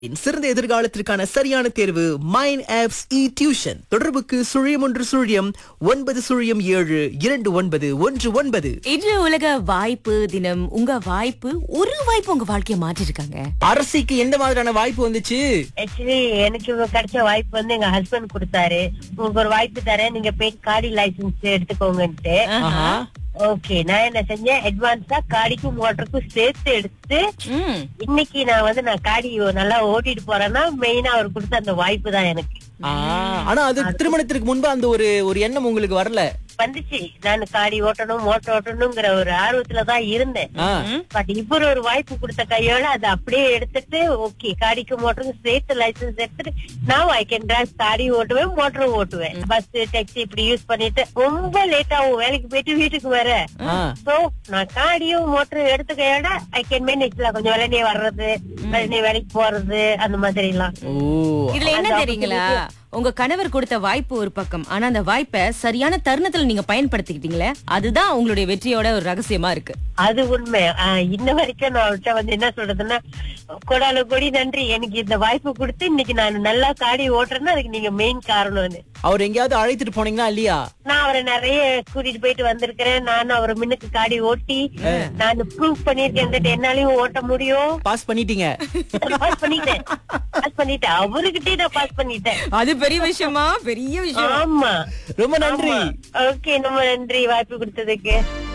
சிறந்த எதிர்காலத்திற்கான சரியான தேர்வு மைன் ஆப்ஸ் இ டியூஷன் தொடர்புக்கு சுழியம் ஒன்று சுழியம் ஒன்பது சுழியம் ஏழு இரண்டு ஒன்பது ஒன்று ஒன்பது இன்று உலக வாய்ப்பு தினம் உங்க வாய்ப்பு ஒரு வாய்ப்பு உங்க வாழ்க்கைய மாற்றிருக்காங்க அரசிக்கு எந்த மாதிரியான வாய்ப்பு வந்துச்சு ஆக்சுவலி எனக்கு இப்ப கிடைச்ச வாய்ப்பு வந்து எங்க ஹஸ்பண்ட் கொடுத்தாரு உங்களுக்கு ஒரு வாய்ப்பு தரேன் நீங்க போய் காடி லைசன்ஸ் எடுத்துக்கோங்கன்ட்டு ஆஹா. ஓகே நான் என்ன செஞ்சேன் அட்வான்ஸா காடிக்கும் மோட்டருக்கும் சேர்த்து எடுத்து ம். இன்னைக்கு நான் வந்து நான் காடி நல்லா ஓட்டிட்டு போறேன்னா மெயினா அவர் கொடுத்த அந்த வாய்ப்பு தான் எனக்கு ஆ, ஆனா அது திருமணத்திற்கு முன்பு அந்த ஒரு ஒரு எண்ணம் உங்களுக்கு வரல வந்துச்சு நான் காடி ஓட்டணும் மோட்டர் ஓட்டணுங்கிற ஒரு ஆர்வத்துல தான் இருந்தேன் ஆ. பட் இவர் ஒரு வாய்ப்பு கொடுத்த கையோட அதை அப்படியே எடுத்துட்டு ஓகே காடிக்கு மோட்டருக்கு சேர்த்து லைசன்ஸ் எடுத்துட்டு நான் ஐ கேன் டிரைவ் காடி ஓட்டுவேன் மோட்டரும் ஓட்டுவேன் பஸ் டாக்ஸி இப்படி யூஸ் பண்ணிட்டு ரொம்ப லேட் ஆகும் வேலைக்கு போயிட்டு வீட்டுக்கு வர ஆ. சோ நான் காடியும் மோட்டரும் எடுத்த கையோட ஐ கேன் மேனேஜ்ல கொஞ்சம் வேலையே வர்றது வேலையே வேலைக்கு போறது அந்த மாதிரி எல்லாம் ஓ இதுல என்ன தெரியுங்களா உங்க கணவர் கொடுத்த வாய்ப்பு ஒரு பக்கம் ஆனா அந்த வாய்ப்பை சரியான தருணத்துல நீங்க பயன்படுத்திக்கிட்டீங்களே அதுதான் உங்களுடைய வெற்றியோட ஒரு ரகசியமா இருக்கு அது உண்மை ஆஹ் இன்ன வரைக்கும் நான் அவர்கிட்ட வந்து என்ன சொல்றதுன்னா கொடால கொடி நன்றி எனக்கு இந்த வாய்ப்பு கொடுத்து இன்னைக்கு நான் நல்லா காடி ஓட்டுறேன்னா அதுக்கு நீங்க மெயின் காரணம்னு அவர் எங்கேயாவது அழைத்துட்டு போனீங்களா இல்லையா நான் அவரை நிறைய கூட்டிட்டு போயிட்டு வந்திருக்கிறேன் நான் அவர் மின்னுக்கு காடி ஓட்டி நான் ப்ரூவ் பண்ணிருக்கேன் that என்னாலயும் ஓட்ட முடியும் பாஸ் பண்ணிட்டீங்க பாஸ் பண்ணிட்டேன் பாஸ் பண்ணிட்டேன் அவருகிட்டே நான் பாஸ் பண்ணிட்டேன் அது பெரிய விஷயமா பெரிய விஷயம் ஆமா ரொம்ப நன்றி ஓகே ரொம்ப நன்றி வாய்ப்பு கொடுத்ததுக்கு